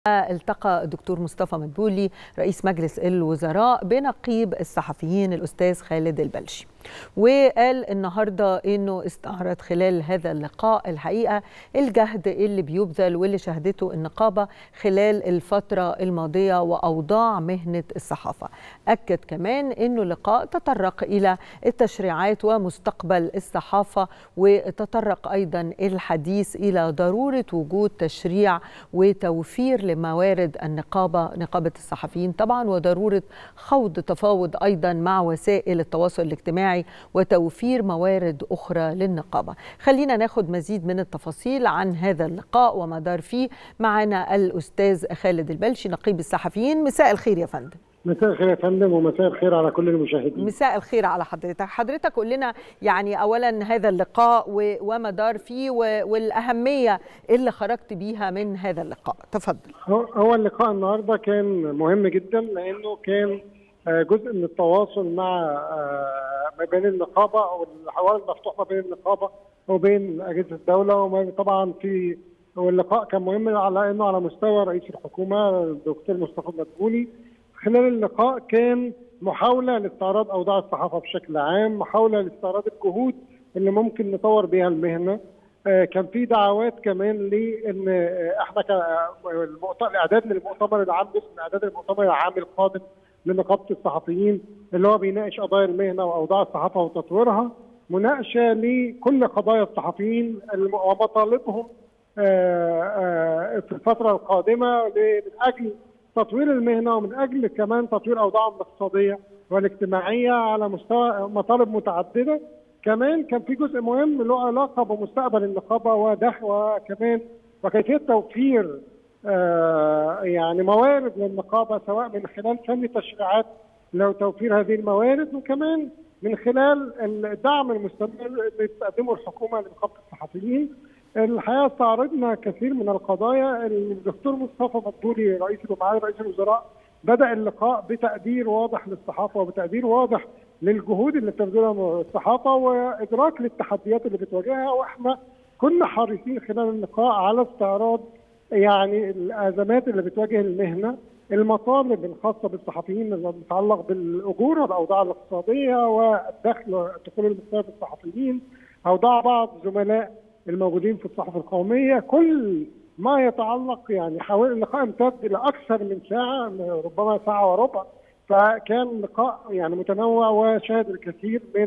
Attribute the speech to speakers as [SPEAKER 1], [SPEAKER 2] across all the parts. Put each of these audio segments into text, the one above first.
[SPEAKER 1] التقى الدكتور مصطفى مدبولي رئيس مجلس الوزراء بنقيب الصحفيين الأستاذ خالد البلشي وقال النهارده انه استعرض خلال هذا اللقاء الحقيقه الجهد اللي بيبذل واللي شهدته النقابه خلال الفتره الماضيه واوضاع مهنه الصحافه. اكد كمان انه اللقاء تطرق الى التشريعات ومستقبل الصحافه وتطرق ايضا الحديث الى ضروره وجود تشريع وتوفير لموارد النقابه نقابه الصحفيين طبعا وضروره خوض تفاوض ايضا مع وسائل التواصل الاجتماعي وتوفير موارد أخرى للنقابة خلينا ناخد مزيد من التفاصيل عن هذا اللقاء وما دار فيه معنا الأستاذ خالد البلشي نقيب الصحفيين مساء الخير يا فندم
[SPEAKER 2] مساء الخير يا فندم ومساء الخير على كل المشاهدين
[SPEAKER 1] مساء الخير على حضرتك حضرتك قول لنا يعني اولا هذا اللقاء وما دار فيه والاهميه اللي خرجت بيها من هذا اللقاء تفضل
[SPEAKER 2] هو اللقاء النهارده كان مهم جدا لانه كان جزء من التواصل مع ما بين النقابه او الحوار المفتوح ما بين النقابه وبين اجهزه الدوله وطبعا في واللقاء كان مهم على انه على مستوى رئيس الحكومه الدكتور مصطفى مدبولي خلال اللقاء كان محاوله لاستعراض اوضاع الصحافه بشكل عام، محاوله لاستعراض الجهود اللي ممكن نطور بها المهنه. كان في دعوات كمان لان احنا الاعداد للمؤتمر العام جزء من اعداد المؤتمر العام القادم لنقابه الصحفيين اللي هو بيناقش قضايا المهنه واوضاع الصحافه وتطويرها مناقشه لكل قضايا الصحفيين ومطالبهم في الفتره القادمه من اجل تطوير المهنه ومن اجل كمان تطوير اوضاعهم الاقتصاديه والاجتماعيه على مستوى مطالب متعدده كمان كان في جزء مهم له علاقه بمستقبل النقابه ودخل وكمان وكيفيه توفير آه يعني موارد للنقابه سواء من خلال فن تشريعات لو توفير هذه الموارد وكمان من خلال الدعم المستمر اللي بتقدمه الحكومه لنقابه الصحفيين. الحقيقه استعرضنا كثير من القضايا الدكتور مصطفى مدبولي رئيس ومعالي رئيس الوزراء بدا اللقاء بتقدير واضح للصحافه وبتقدير واضح للجهود اللي بتبذلها الصحافه وادراك للتحديات اللي بتواجهها واحنا كنا حريصين خلال اللقاء على استعراض يعني الازمات اللي بتواجه المهنه المطالب الخاصه بالصحفيين اللي بتتعلق بالاجور والاوضاع الاقتصاديه والدخل والدخول المختلف الصحفيين اوضاع بعض زملاء الموجودين في الصحف القوميه كل ما يتعلق يعني حوالي اللقاء امتد الى اكثر من ساعه ربما ساعه وربع فكان لقاء يعني متنوع وشهد الكثير من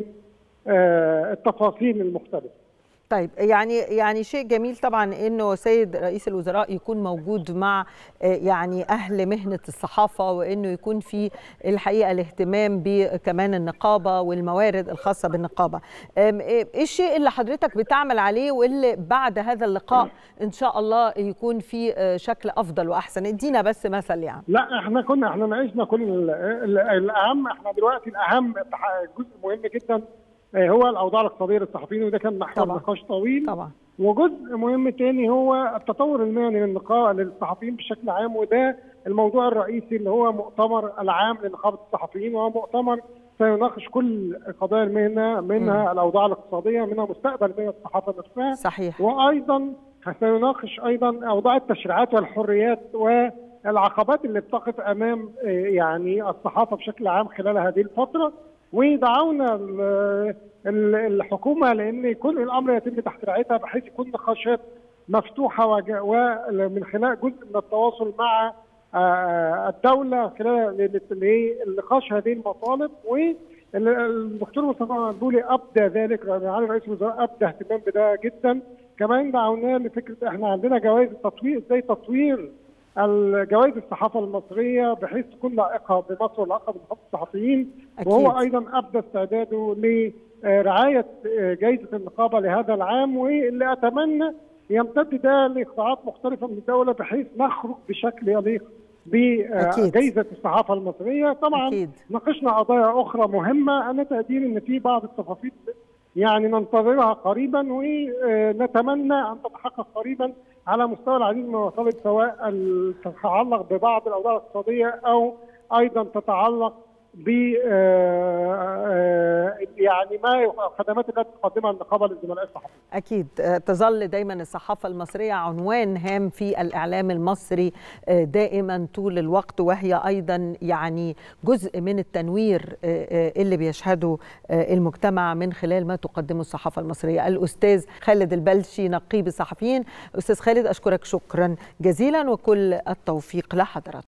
[SPEAKER 2] التفاصيل المختلفه
[SPEAKER 1] طيب يعني يعني شيء جميل طبعا انه سيد رئيس الوزراء يكون موجود مع يعني اهل مهنه الصحافه وانه يكون في الحقيقه الاهتمام بكمان النقابه والموارد الخاصه بالنقابه. ايه الشيء اللي حضرتك بتعمل عليه واللي بعد هذا اللقاء ان شاء الله يكون في شكل افضل واحسن؟ ادينا بس مثل يعني.
[SPEAKER 2] لا احنا كنا احنا ناقشنا كل الاهم احنا دلوقتي الاهم جزء مهم جدا هو الاوضاع الاقتصاديه للصحفيين وده كان محور نقاش طويل
[SPEAKER 1] طبعا
[SPEAKER 2] وجزء مهم تاني هو التطور المهني للنقابه للصحفيين بشكل عام وده الموضوع الرئيسي اللي هو مؤتمر العام لنقابه الصحفيين وهو مؤتمر سيناقش كل قضايا المهنه منها م. الاوضاع الاقتصاديه منها مستقبل مهنه الصحافه نفسها
[SPEAKER 1] صحيح
[SPEAKER 2] وايضا سيناقش ايضا اوضاع التشريعات والحريات والعقبات اللي بتقف امام يعني الصحافه بشكل عام خلال هذه الفتره ودعونا الحكومه لان كل الامر يتم تحت رعايتها بحيث يكون نقاشات مفتوحه ومن خلال جزء من التواصل مع الدوله خلال لنقاش هذه المطالب والدكتور مصطفى مدبولي ابدى ذلك معالي رئيس الوزراء ابدى اهتمام بده جدا كمان دعوناه لفكره احنا عندنا جوائز التطوير ازاي تطوير الجوائز الصحافه المصريه بحيث تكون لائقه بمصر ولائقه بنقابه الصحفيين أكيد. وهو ايضا ابدى استعداده لرعايه جائزه النقابه لهذا العام واللي اتمنى يمتد ده لقطاعات مختلفه من الدوله بحيث نخرج بشكل يليق بجائزه الصحافه المصريه طبعا
[SPEAKER 1] أكيد.
[SPEAKER 2] ناقشنا قضايا اخرى مهمه انا تقديري ان في بعض التفاصيل يعني ننتظرها قريبا ونتمنى ان تتحقق قريبا على مستوى العديد من المطالب سواء تتعلق ببعض الاوضاع الاقتصاديه او ايضا تتعلق ب يعني ما الخدمات التي تقدمها النقابه للزملاء الصحفيين.
[SPEAKER 1] اكيد تظل دايما الصحافه المصريه عنوان هام في الاعلام المصري دائما طول الوقت وهي ايضا يعني جزء من التنوير اللي بيشهده المجتمع من خلال ما تقدمه الصحافه المصريه. الاستاذ خالد البلشي نقيب الصحفيين، استاذ خالد اشكرك شكرا جزيلا وكل التوفيق لحضراتكم.